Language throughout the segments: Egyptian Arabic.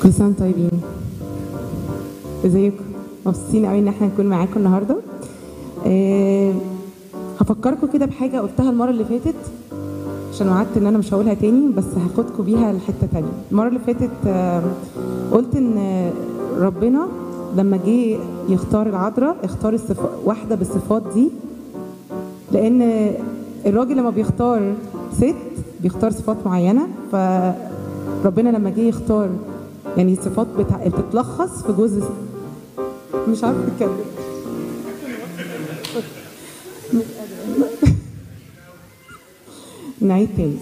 كل سنة وانتم طيبين ازيكم مبسوطين قوي ان احنا نكون معاكم النهارده آه هفكركم كده بحاجه قلتها المره اللي فاتت عشان وعدت ان انا مش هقولها تاني بس هاخدكم بيها لحته تانية المره اللي فاتت آه قلت ان ربنا لما جه يختار العذراء اختار الصفات واحده بالصفات دي لان الراجل لما بيختار ست بيختار صفات معينه فربنا لما جه يختار يعني صفات بتع... بتتلخص في جزء مش عارفه اتكلم نعيد تاني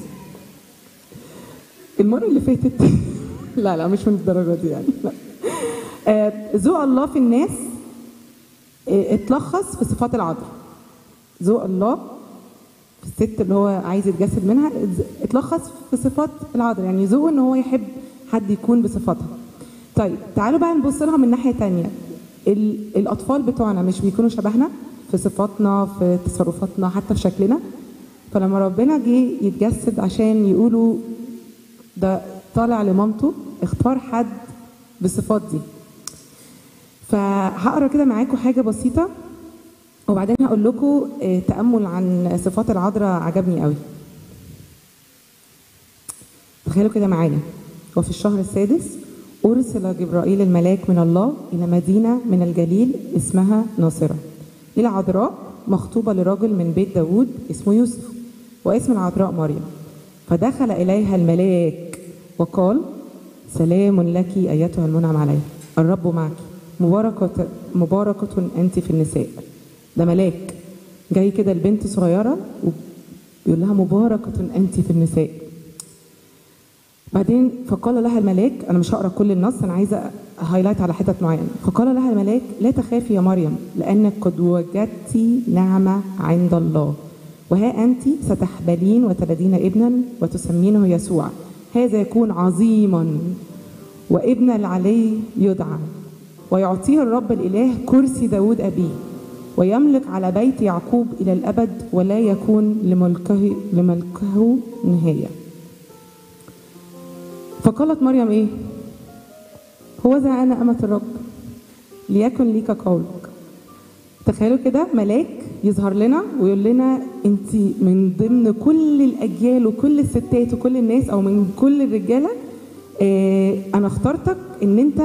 المرة اللي فاتت لا لا مش من الدرجة دي يعني لا آه، ذوق الله في الناس آه، اتلخص في صفات العذراء ذوق الله في الست اللي هو عايز يتجسد منها اتلخص في صفات العذراء يعني ذوقه ان هو يحب حد يكون بصفاتها طيب تعالوا بقى نبص لها من ناحيه تانية ال- الاطفال بتوعنا مش بيكونوا شبهنا في صفاتنا في تصرفاتنا حتى في شكلنا فلما ربنا جه يتجسد عشان يقولوا ده طالع لمامته اختار حد بالصفات دي فهقرا كده معاكم حاجه بسيطه وبعدين هقول لكم آه، تامل عن صفات العذراء عجبني قوي تخيلوا كده معايا وفي الشهر السادس أرسل جبرائيل الملاك من الله إلى مدينة من الجليل اسمها ناصرة إلى عذراء مخطوبة لرجل من بيت داوود اسمه يوسف واسم العذراء مريم فدخل إليها الملاك وقال سلام لك أيتها المنعم عليها الرب معك مباركة مباركة أنت في النساء ده ملاك جاي كده البنت صغيرة ويقول لها مباركة أنت في النساء بعدين فقال لها الملاك انا مش هقرا كل النص انا عايزه هايلايت على حتت معينه فقال لها الملاك لا تخافي يا مريم لانك قد وجدت نعمه عند الله وها انت ستحبلين وتلدين ابنا وتسمينه يسوع هذا يكون عظيما وابن العلي يدعى ويعطيه الرب الاله كرسي داود ابيه ويملك على بيت يعقوب الى الابد ولا يكون لملكه لملكه نهايه فقالت مريم ايه هو ذا انا امة الرب ليكن ليك قولك تخيلوا كده ملاك يظهر لنا ويقول لنا انت من ضمن كل الاجيال وكل الستات وكل الناس او من كل الرجاله اه انا اخترتك ان انت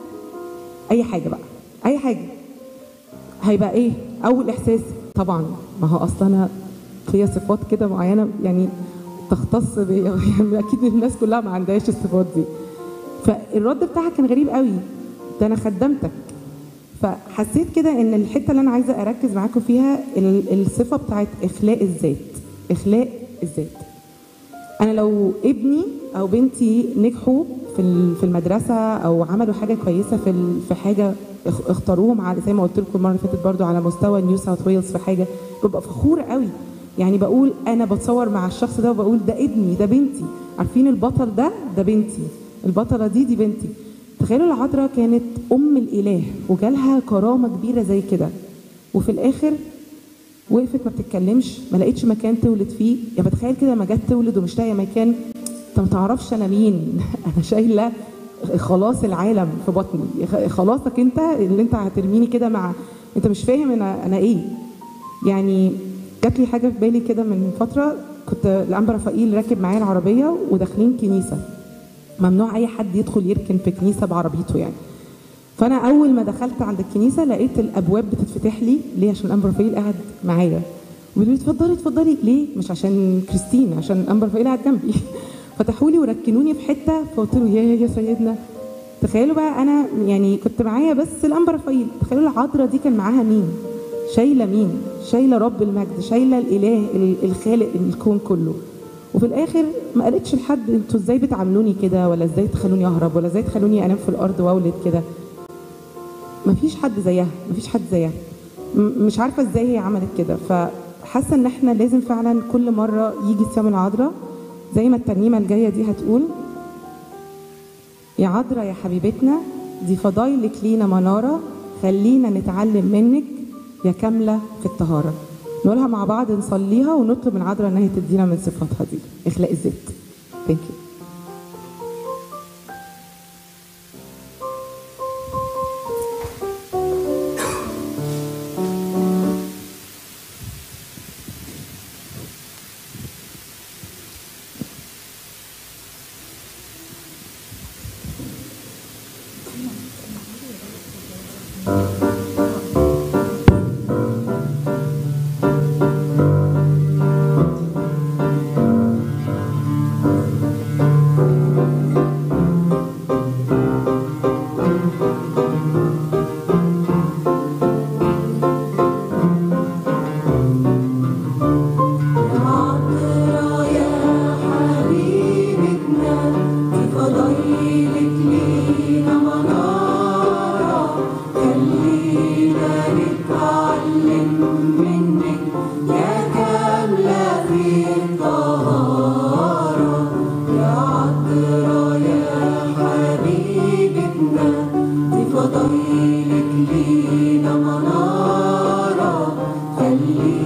اي حاجه بقى اي حاجه هيبقى ايه اول احساس طبعا ما هو اصلا انا فيا صفات كده معينه يعني تختص بيا يعني اكيد الناس كلها ما عندهاش الصفات دي فالرد بتاعها كان غريب قوي ده انا خدمتك فحسيت كده ان الحته اللي انا عايزه اركز معاكم فيها ال- الصفه بتاعت اخلاء الذات اخلاء الذات انا لو ابني او بنتي نجحوا في ال- في المدرسه او عملوا حاجه كويسه في ال- في حاجه اخ- اختاروهم على زي ما قلت لكم المره اللي فاتت برضو على مستوى نيو ساوث ويلز في حاجه ببقى فخوره قوي يعني بقول انا بتصور مع الشخص ده وبقول ده ابني ده بنتي عارفين البطل ده ده بنتي البطله دي دي بنتي تخيلوا العذراء كانت ام الاله وجالها كرامه كبيره زي كده وفي الاخر وقفت ما بتتكلمش ما لقيتش مكان تولد فيه يا بتخيل كده لما جت تولد ومش لاقيه مكان انت ما تعرفش انا مين انا شايله خلاص العالم في بطني خلاصك انت اللي انت هترميني كده مع انت مش فاهم انا انا ايه يعني جات لي حاجه في بالي كده من فتره كنت الانبا رفائيل راكب معايا العربيه وداخلين كنيسه ممنوع اي حد يدخل يركن في كنيسه بعربيته يعني فانا اول ما دخلت عند الكنيسه لقيت الابواب بتتفتح لي ليه عشان الانبا رفائيل قاعد معايا بيقولوا لي اتفضلي اتفضلي ليه مش عشان كريستين عشان الانبا رفائيل قاعد جنبي فتحوا لي وركنوني في حته فقلت له يا يا سيدنا تخيلوا بقى انا يعني كنت معايا بس الانبا رفائيل تخيلوا العذراء دي كان معاها مين شايله مين شايله رب المجد شايله الاله ال- الخالق الكون كله وفي الاخر ما قالتش لحد انتوا ازاي بتعاملوني كده ولا ازاي تخلوني اهرب ولا ازاي تخلوني انام في الارض واولد كده مفيش حد زيها مفيش حد زيها م- مش عارفه ازاي هي عملت كده فحاسه ان احنا لازم فعلا كل مره يجي صيام العذراء زي ما الترنيمه الجايه دي هتقول يا عذراء يا حبيبتنا دي فضايلك لينا مناره خلينا نتعلم منك يا كامله في الطهاره نقولها مع بعض نصليها ونطلب من عذراء انها تدينا من صفاتها دي اخلاء الذات ثانك يو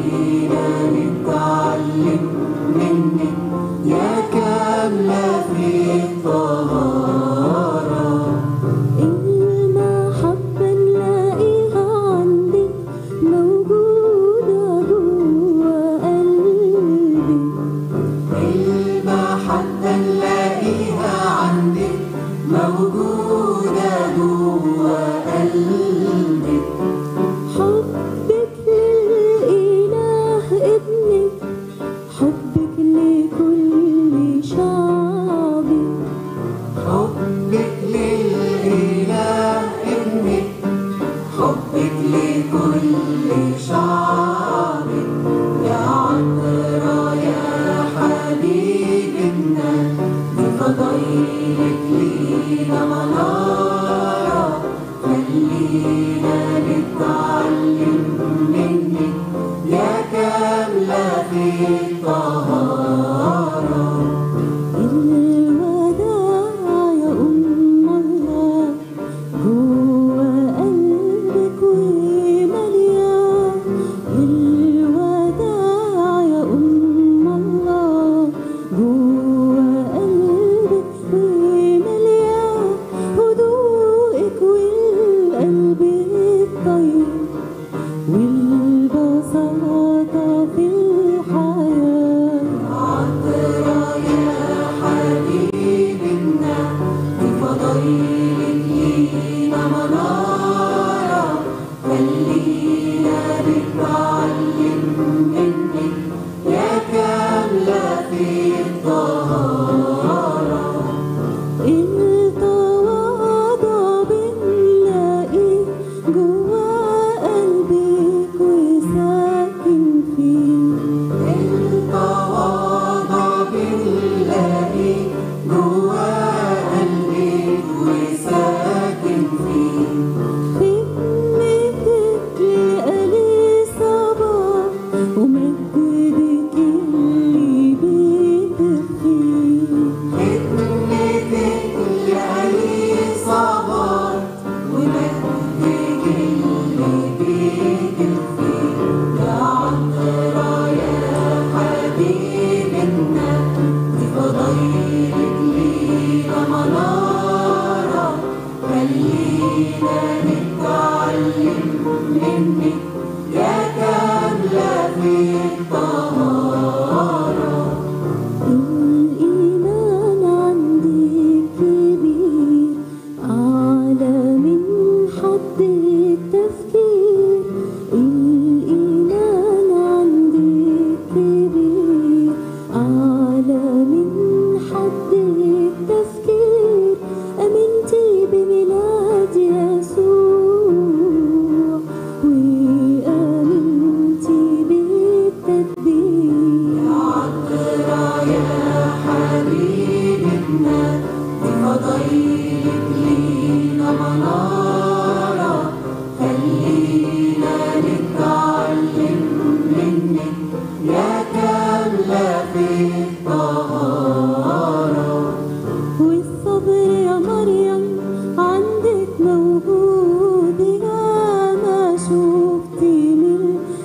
خلينا نتعلم منك يا كاملة في الطهارة المحبة نلاقيها عندك موجودة جوا قلبي المحبة نلاقيها عندك موجودة جوا قلبك حبك للإله ابنك حبك لكل شعبي حبك للإله ابنك حبك لكل شعبك يا عطرة يا حبيبنا دي فضايلك لينا منارة خلينا نتعلم منك يا كاملة في الطهارة الوداع يا أم الله جوا قلبك ومليان الوداع يا أم الله جوا قلبك ومليان هدوءك والقلب الطيب والبساطة في الحياة عطرة يا حبيبنا دي فضايلك لينا منارة خلينا نتعلم منك يا كاملة في الطهارة التواضع بنلاقيه جوا قلبك وساكن فيه التواضع بنلاقي جوا قلبك وساكن فيه خدمتك لإليصابات ومجدك اللي بتخفيه خدمتك لإصابات ومجدك اللي بتكفي يا عطرة يا حبيبنا دي فضايلك لينا منارة خلينا نتعلم منك يا كاملة في الطهارة الإيمان عندك كبير أعلى من حد التفكير الإيمان عندك كبير أعلى من حد التفكير أمنتي بميلاد يسوع وآمنتي بالتدبير عطرة يا حبيبنا دي فضايلك لينا منارة خلينا نتعلم منك يا كاملة في الطهارة والصبر يا مريم عندك موجود يا ما شفتي من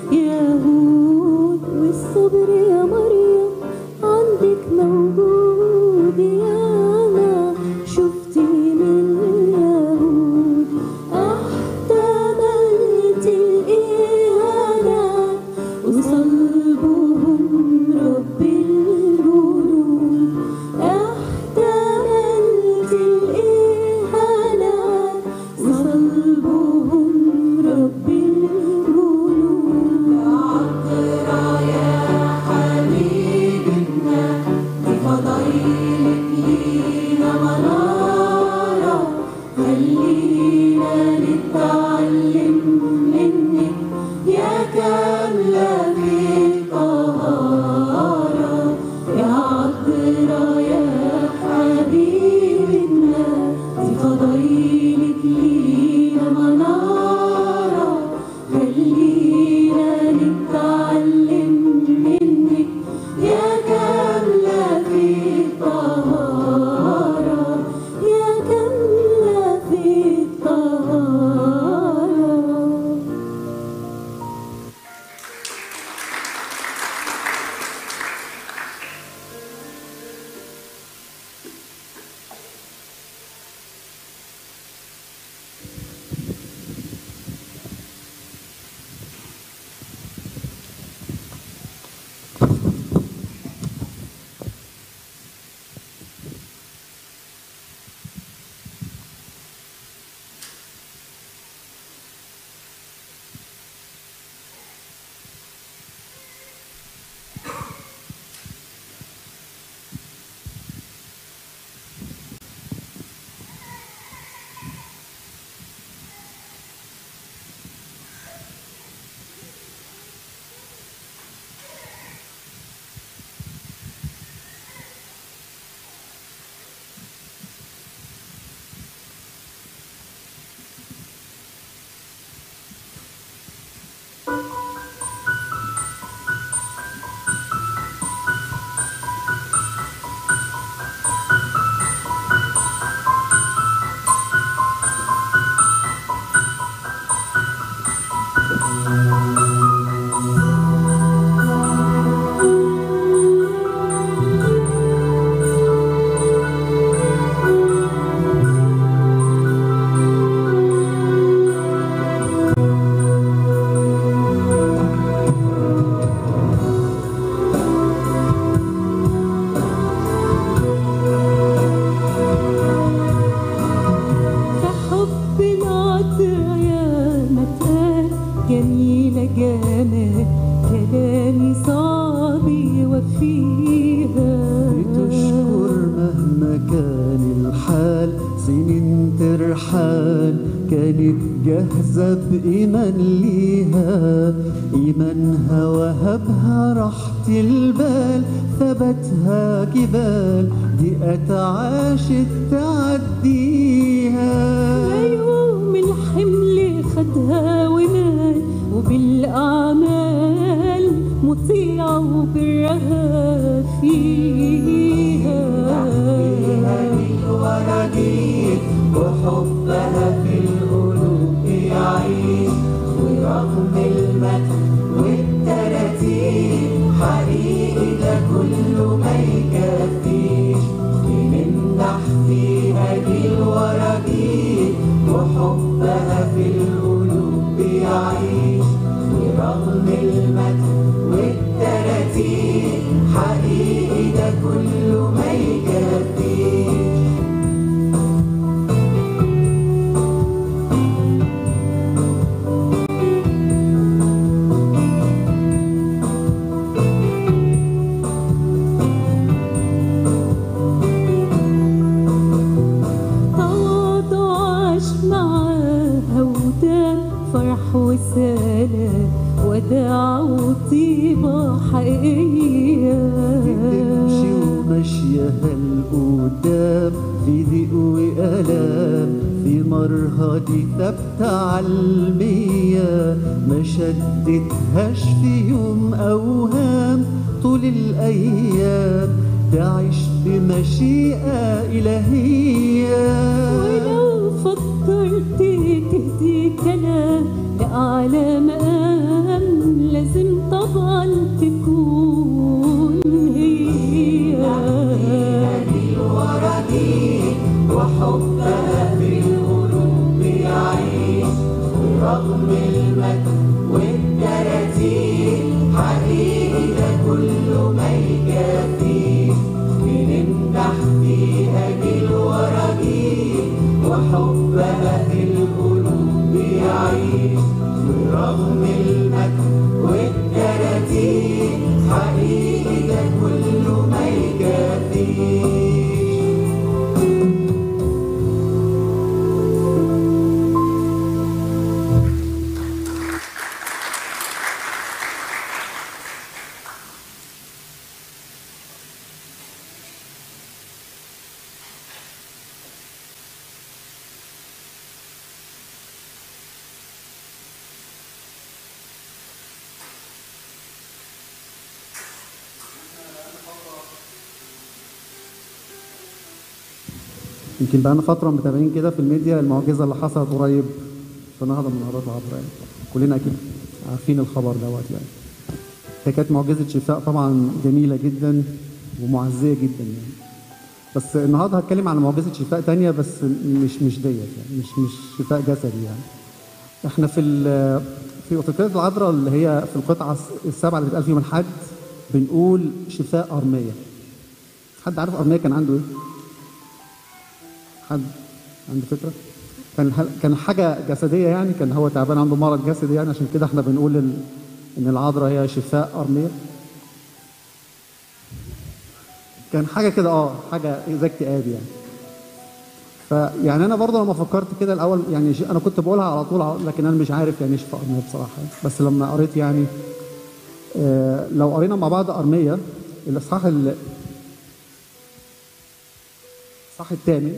يهود والصبر يا مريم عندك موجود يا ما شفتي من يهود احتملت الإهانة وصلبهم رب الجنود احتملت الإهانة وصلبهم رب الجنود عطرة يا حبيبنا دي فضايلك لينا منارة خلينا نتعلم منك يا كاملة في الطهارة جاهزة بإيمان ليها إيمانها وهبها راحة البال ثبتها جبال دي أتعاشت تعديها يوم الحمل خدها ونال وبالأعمال مطيعة وبرها فيها الورقين وحبها في القلوب يعيش ورغم المدح والتراتيب حقيقي ده كله ما يكفيش بنمدح فيها دي الورقين وحبها في القلوب يعيش ورغم المدح والتراتيب حقيقي ده كله ما يكفيش تواضع عاش معاها ودام فرح وسلام وداع وطيبة حقيقية تمشي ومشيها لقدام في ضيق وآلام في مرها دي ثابتة عالمية ما شدتهاش في يوم أوهام طول الأيام تعيش بمشيئة إلهية ولو فكرت تهدي كلام لأعلى مقام لازم طبعا تكون هي الورقين وحبها في القلوب يعيش ورغم المدح والتراتيب حقيقي ده كله ما يكفيش بنمدح فيها دي الورقين وحبها في القلوب يعيش ورغم المدح والتراتيب حقيقي ده كله ما يكفيش يمكن بقى فترة متابعين كده في الميديا المعجزة اللي حصلت قريب في نهضة من نهضات العذراء يعني كلنا أكيد عارفين الخبر دوت يعني هي كانت معجزة شفاء طبعا جميلة جدا ومعزية جدا يعني بس النهارده هتكلم عن معجزة شفاء تانية بس مش مش ديت يعني مش مش شفاء جسدي يعني احنا في ال- في أوتوكاد العذراء اللي هي في القطعة السبعة اللي بتقال فيهم الحد بنقول شفاء أرمية حد عارف أرمية كان عنده إيه؟ حد عنده فكره؟ كان هل- كان حاجه جسديه يعني كان هو تعبان عنده مرض جسدي يعني عشان كده احنا بنقول ال... ان العذراء هي شفاء ارميه كان حاجه كده اه حاجه زي اكتئاب يعني فيعني انا برضه لما فكرت كده الاول يعني ش- انا كنت بقولها على طول ع- لكن انا مش عارف يعني ايه شفاء ارميه بصراحه بس لما قريت يعني آه لو قرينا مع بعض ارميه الاصحاح ال- الصح الثامن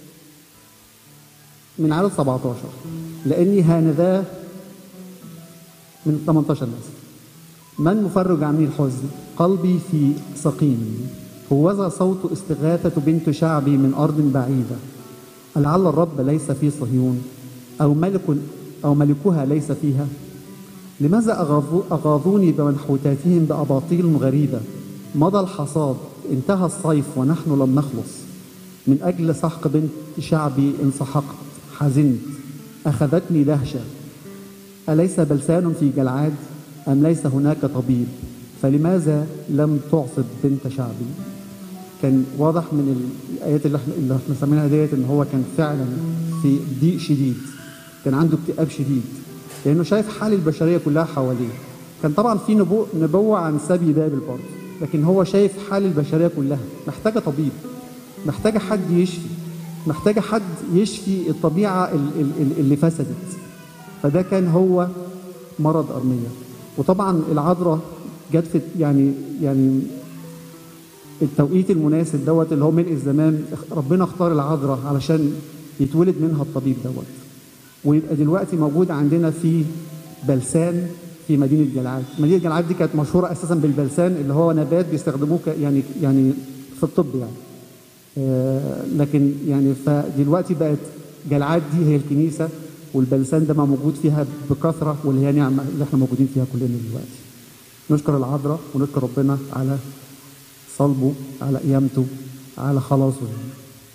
من عدد 17 لاني هانذا من 18 ناس من مفرج عني الحزن قلبي في سقيم هوذا صوت استغاثة بنت شعبي من أرض بعيدة لعل الرب ليس في صهيون أو ملك أو ملكها ليس فيها لماذا أغاظو- أغاظوني بمنحوتاتهم بأباطيل غريبة مضى الحصاد انتهى الصيف ونحن لم نخلص من أجل سحق بنت شعبي انسحقت حزنت أخذتني دهشة أليس بلسان في جلعاد أم ليس هناك طبيب فلماذا لم تعصب بنت شعبي كان واضح من الآيات اللي احنا, اللي احنا سامعينها ديت إن هو كان فعلا في ضيق شديد كان عنده اكتئاب شديد لأنه شايف حال البشرية كلها حواليه كان طبعا في نبوء نبوة عن سبي بابل برضه لكن هو شايف حال البشرية كلها محتاجة طبيب محتاجة حد يشفي محتاجة حد يشفي الطبيعة ال- ال- ال- اللي فسدت فده كان هو مرض أرمية وطبعا العذراء جت في يعني يعني التوقيت المناسب دوت اللي هو ملء الزمان ربنا اختار العذراء علشان يتولد منها الطبيب دوت ويبقى دلوقتي موجود عندنا في بلسان في مدينه جلعاد، مدينه جلعاد دي كانت مشهوره اساسا بالبلسان اللي هو نبات بيستخدموه ك- يعني يعني في الطب يعني. آه، لكن يعني فدلوقتي بقت جلعاد دي هي الكنيسه والبلسان ده ما موجود فيها بكثره واللي هي نعمه اللي احنا موجودين فيها كلنا دلوقتي. نشكر العذراء ونشكر ربنا على صلبه على قيامته على خلاصه يعني.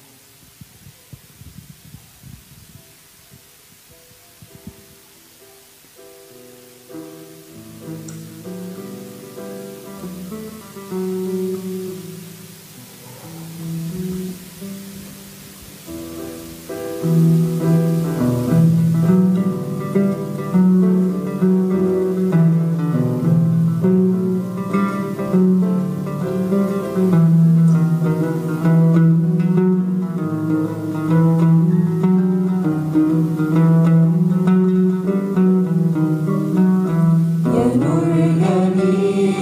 يا نور جميل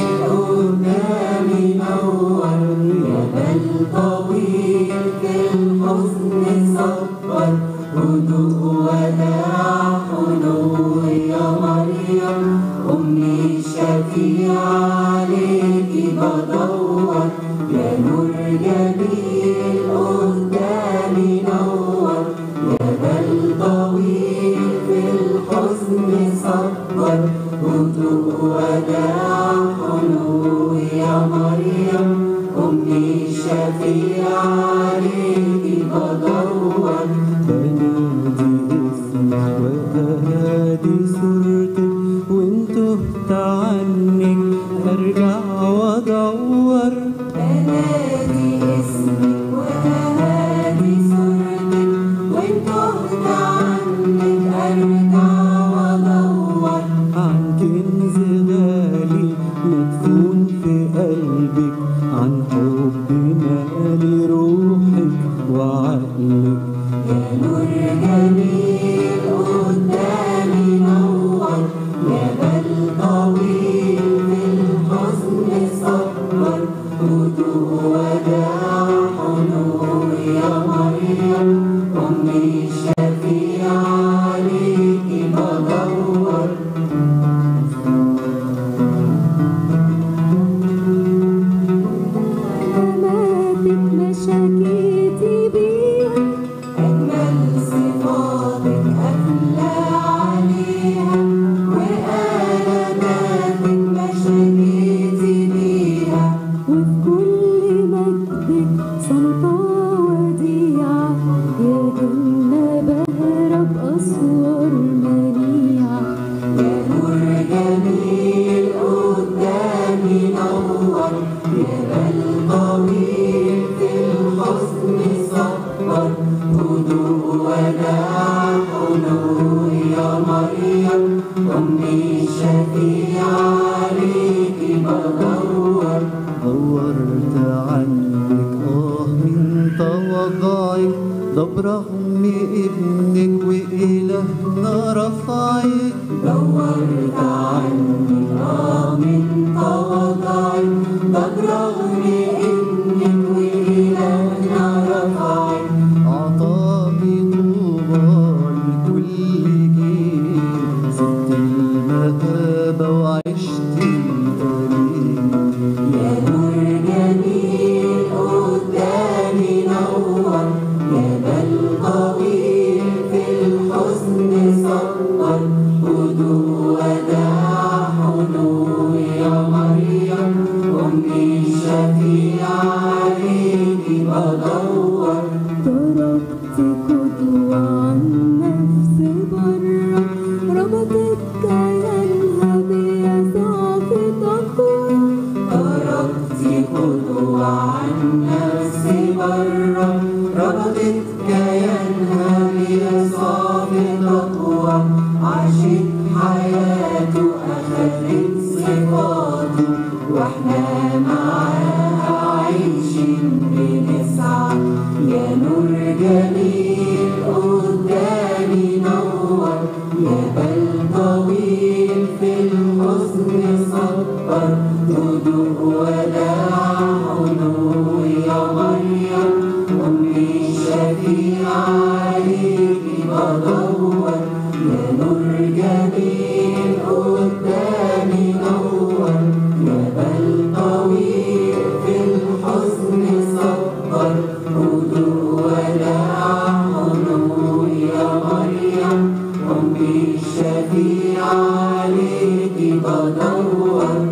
قدامي نور يا بل طويل في الحزن صبر هدوء وداع حلو يا مريم أمي الشفيعة عليكي بدور يا نور جميل قدامي نور يا بل طويل في الحزن صبر هدوء وداع حلو يا مريم أمي الشفيعة عليكي بدور بنادي اسمك وأهادي صورتك وإن تهت عنك أرجع وأدور بنادي اسمك وأهادي صورتك وإن تهت عنك أرجع وأدور عن كنز غالي مدفون في قلبك عن حب مالي روحك وعقلك يا نور جميل قدامي نور يا بل طويل في الحزن صبر هدوء وداع حلو يا مريم أمي الشفيعة عليكي بدور علاماتك مشاكيتي بيها أجمل صفاتك أغلى عليها وآلاماتك مشاكيتي بيها وفي كل مجدك صمتة وديعة يا جنة بهرة بأسوار منيعة يا نور جميل قدامي نور يا بل طويل في الحزن صبر هدوء وداع حلو يا مريم أمي الشفيعة عليكي بدور دورت عنك آه من تواضعك ده برغم ابنك وإلهنا رفعك دورت عنك آه من تواضعك ده برغم إنك وإلهنا رفعك أعطاني طوبى لكل جيل سبت المهابة وعشت القليل يا نور جميل قدامي نور يا بل طويل في الحزن صبر هدوء وداع حلو يا مريم أمي الشفيعة عليكي بدور تركت قدوة عن نفسي برا ربطت كيانها بيسوع في تقوى تركت قدوة عن نفسي برا ربطت كيانها بيسوع بتقوى عاشت حياته أخذت صفاته واحنا معاها عايشين بنسعى يا نور جميل قدامي نور يا بل هدوء وداع علو يا مريم أمي الشفيعة عليكي بدور يا نور جميل قدامي نور يا بل طويل في الحزن صبر هدوء وداع علو يا مريم أمي الشفيعة عليكي بدور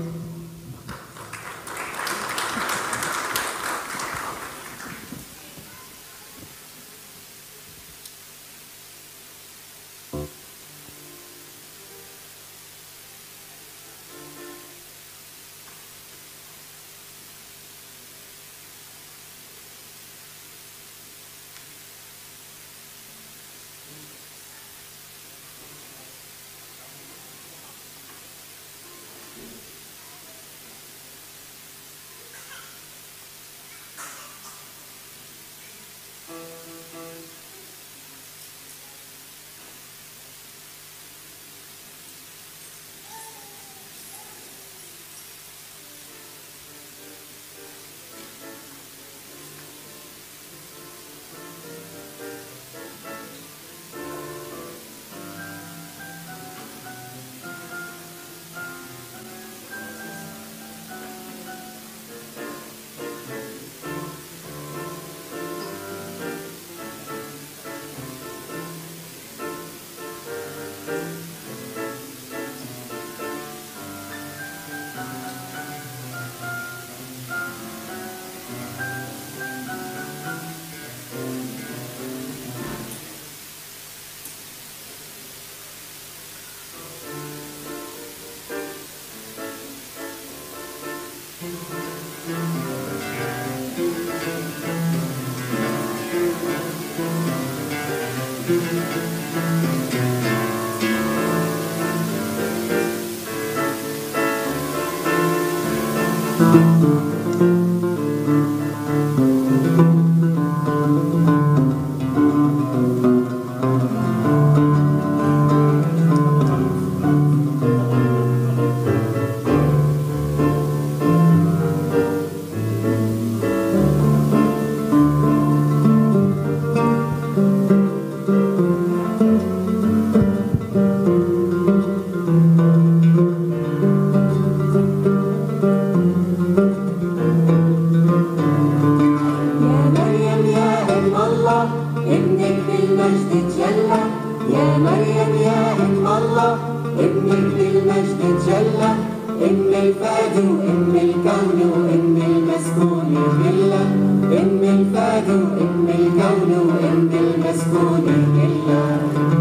يا مريم يا أم الله ابنك بالمجد تجلى يا مريم يا أم الله ابنك بالمجد تجلى أم الفادي وأم الكون وأم المسكون كله أم الفادي وأم الكون وأم المسكون كله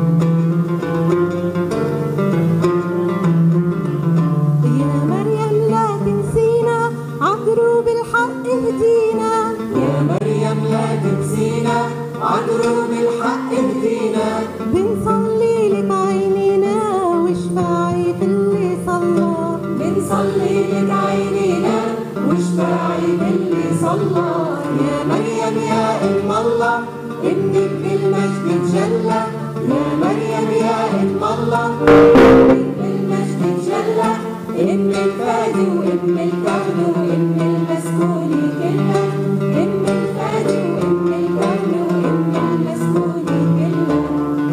يا مريم لا تنسينا عدروب الحق اهدينا يا مريم لا تنسينا عدروب الحق اهدينا بنصلي لك عينينا واشفعي في اللي صلى بنصلي لك عينينا واشفعي باللي صلى يا مريم يا ام الله ابنك بالمجد تجلى يا مريم يا ام الله ابنك بالمجد تجلى ام الفادي وام الكون وام المسكون كله ام الفادي وام الكون وام المسكون كله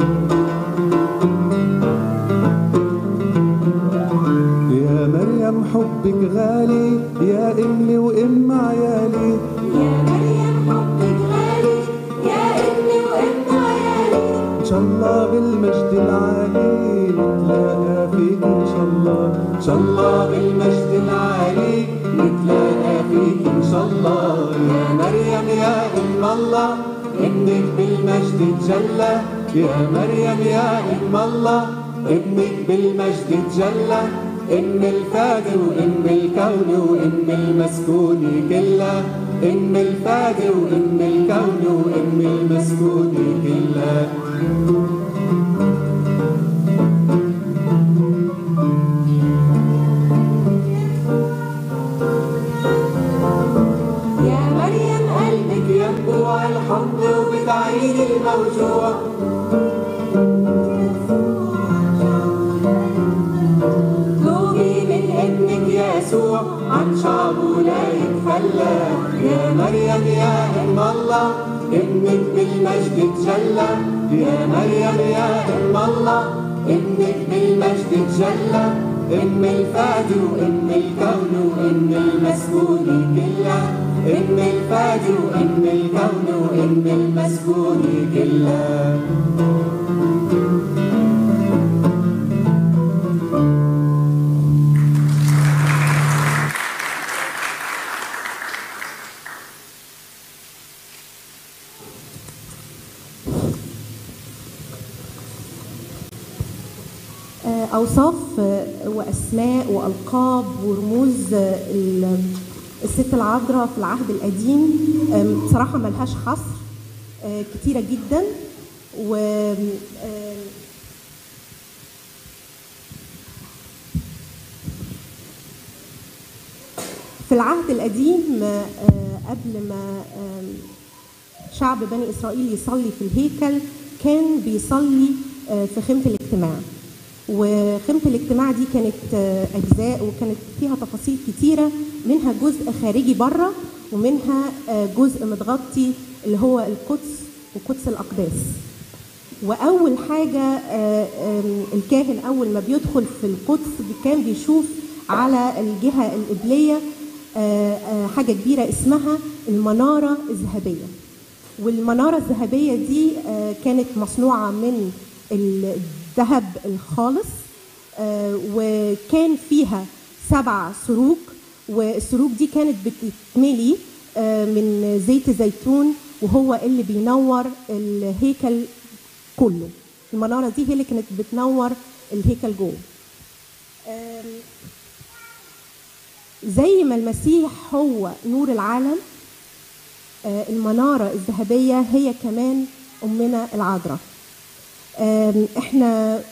يا مريم حبك غالي يا امي وام عيالي يا مريم حبك غالي يا امي وام عيالي ان شاء الله بالمجد العالي نتلاقى فيك ان شاء الله ان شاء الله بالمجد العالي نتلاقى فيك ان شاء الله يا مريم يا ام الله ابنك بالمجد تجلى يا مريم يا ام الله ابنك بالمجد تجلى ام الفادي وام الكون وام المسكون كله ام الفادي وام الكون وام المسكون كله يا مريم قلبك ينبوع الحب وبتعيد الموجوع اطلبي من ابنك يسوع عن شعبه لا يتخلى يا مريم يا أم الله ابنك بالمجد تجلى يا مريم يا أم الله ابنك بالمجد تجلى أم الفادي وأم الكون وأم المسكون كلها أم الفادي وأم الكون وأم المسكون كلها آه، أوصاف آه، وأسماء وألقاب ورموز آه، ال- الست العذراء في العهد القديم آم، بصراحة ملهاش حصر آه، كتيرة جدا و آم، في العهد القديم آه، قبل ما آم، شعب بني إسرائيل يصلي في الهيكل كان بيصلي آه، في خيمة الاجتماع وخيمة الاجتماع دي كانت آه، أجزاء وكانت فيها تفاصيل كتيرة منها جزء خارجي بره ومنها آه، جزء متغطي اللي هو القدس وقدس الأقداس واول حاجه آه، آم، الكاهن اول ما بيدخل في القدس كان بيشوف على الجهه القبليه آه، آه، حاجه كبيره اسمها المناره الذهبيه والمناره الذهبيه دي آه، كانت مصنوعه من الذهب الخالص آه، وكان فيها سبع سروج والسروج دي كانت بتتملي آه، من زيت زيتون وهو اللي بينور الهيكل كله المناره دي هي اللي كانت بتنور الهيكل جوه آم، زي ما المسيح هو نور العالم آه، المناره الذهبيه هي كمان امنا العذراء آم، احنا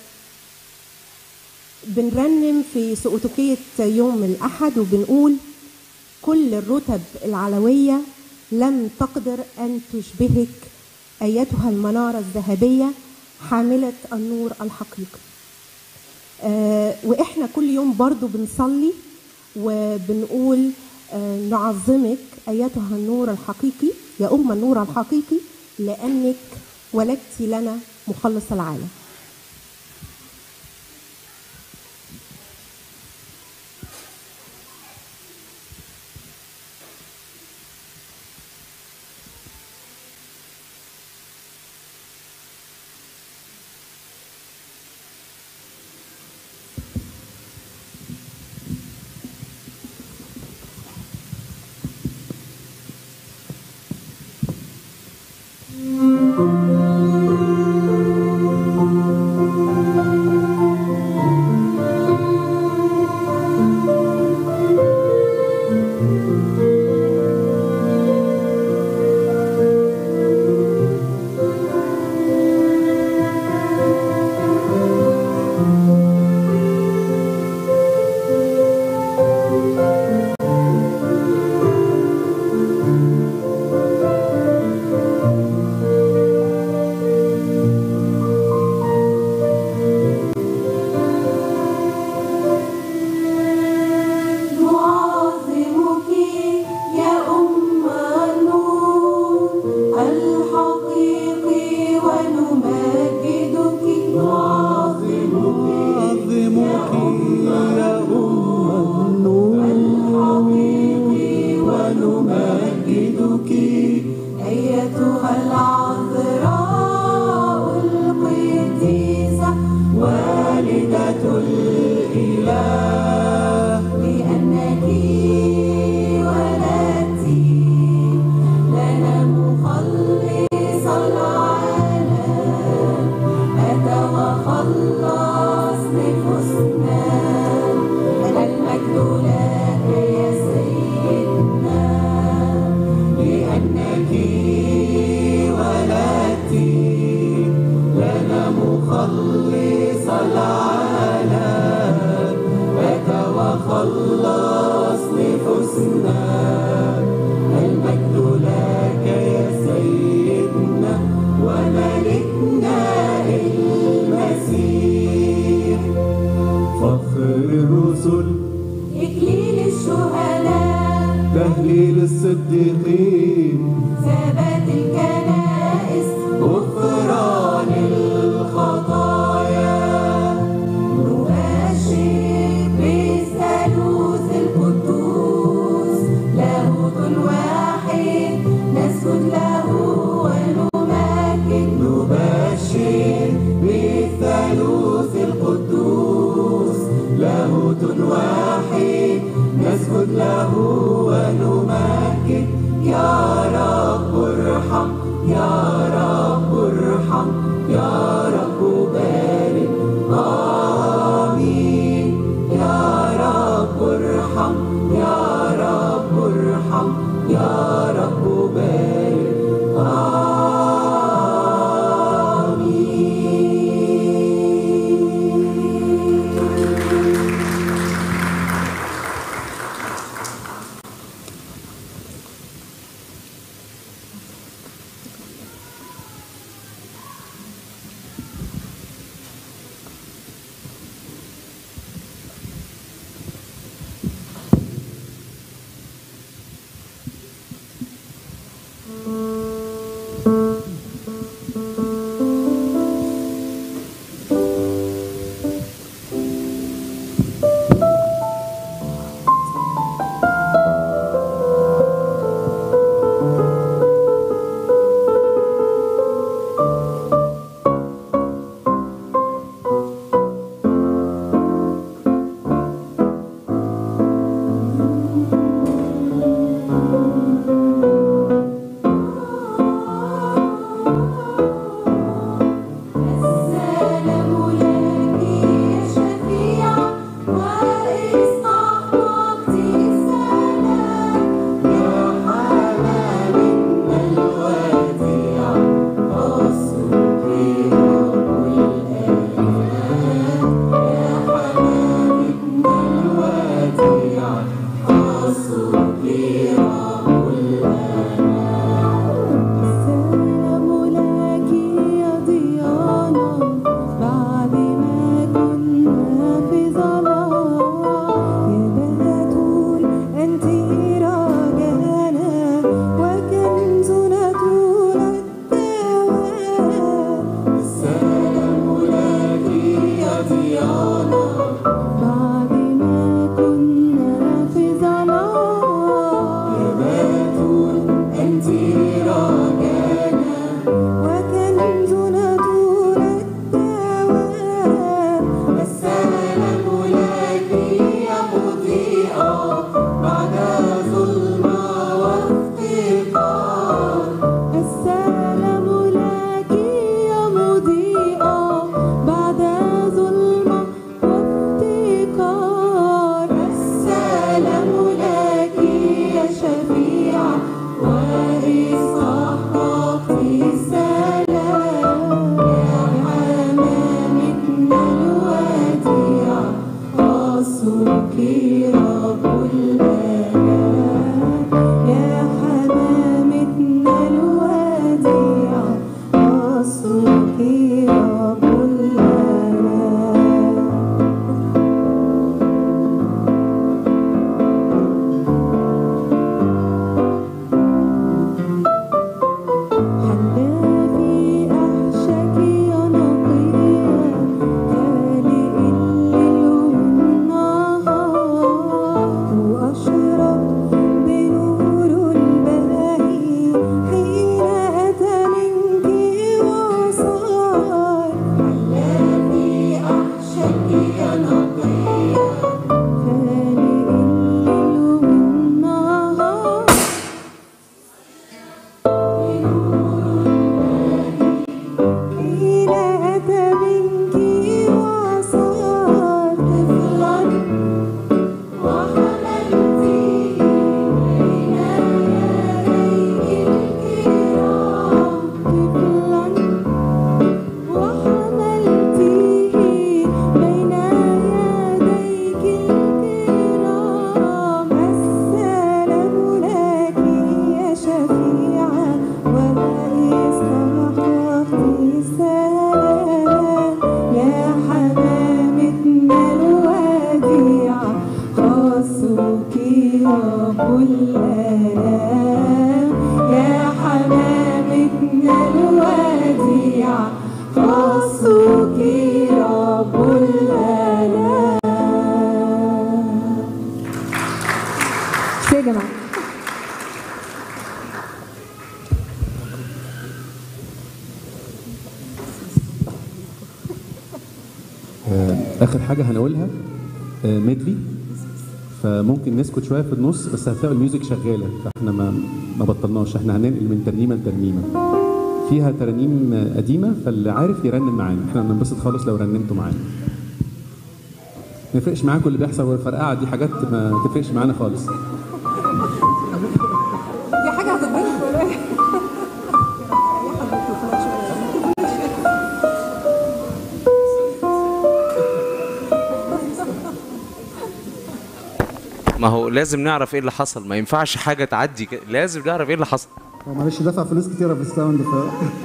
بنرنم في سؤتوكية يوم الأحد وبنقول كل الرتب العلوية لم تقدر أن تشبهك أيتها المنارة الذهبية حاملة النور الحقيقي آه، وإحنا كل يوم برضو بنصلي وبنقول آه، نعظمك أيتها النور الحقيقي يا أم النور الحقيقي لأنك ولدت لنا مخلص العالم نعظمك تهليل الصديقين ثبات الكنائس غفران الخطايا نبشر بالثالوث القدوس لاهوت واحد نسجد له ونمجد نبشر بالثالوث القدوس لاهوت واحد نسجد له ونمجد يا رب ارحم يا رب ارحم يا رب بارك آمين يا رب ارحم يا رب ارحم يا رب بارك آمين السلام لك يا شفيع واستحققت السلام يا حمام الوديع أصلك رب الآلام يا حمام الوديع أصلك رب السلام لك يا ضيانا بعد ما كنا في ظلام يا بتول أنت رجانا وكنزنا طول الدوام السلام لك يا ديانا بعد ما كنا في ظلام رب الآلام يا حمامتنا الوديعة خصك رب الآلام ميرسي يا جماعه آه، اخر حاجه هنقولها آه، ميدلي فممكن نسكت شويه في النص بس هتلاقوا الميوزك شغاله فاحنا ما ما بطلناش احنا هننقل من ترنيمه لترنيمه فيها ترانيم آه، قديمه فاللي عارف يرنم معانا احنا هننبسط خالص لو رنمتوا معانا ما يفرقش معاكم اللي بيحصل والفرقعه دي حاجات ما تفرقش معانا خالص دي حاجه هتتبرد ولا ايه؟ ما هو لازم نعرف ايه اللي حصل ما ينفعش حاجه تعدي كده لازم نعرف ايه اللي حصل هو معلش دفع فلوس كتيره في الساوند ف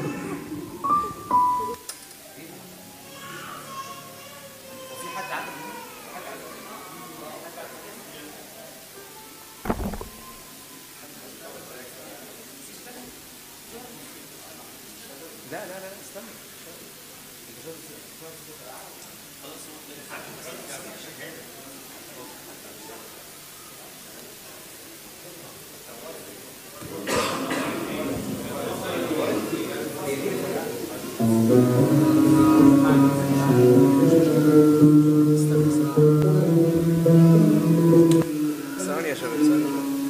ثواني يا شباب ثواني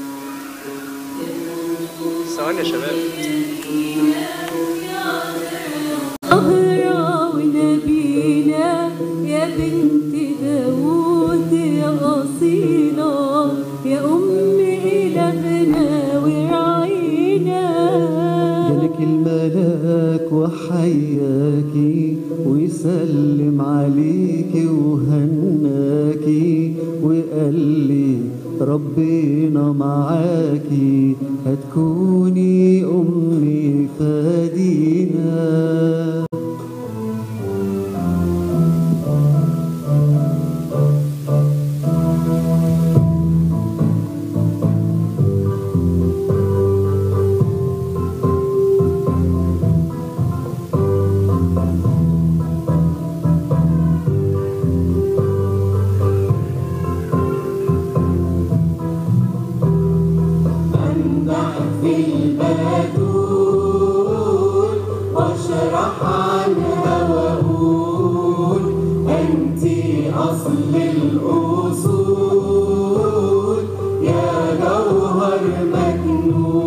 ثواني يا شباب زهرة ونبينا يا بنت داوود يا أصيلة يا أم إلهنا ورعينا جالك الملاك وحياكي ويسلم عليكي وهناكي وقال لي ربنا معاكي هتكوني أمي فادينا واشرح عنها واقول انت اصل الاصول يا جوهر مكنون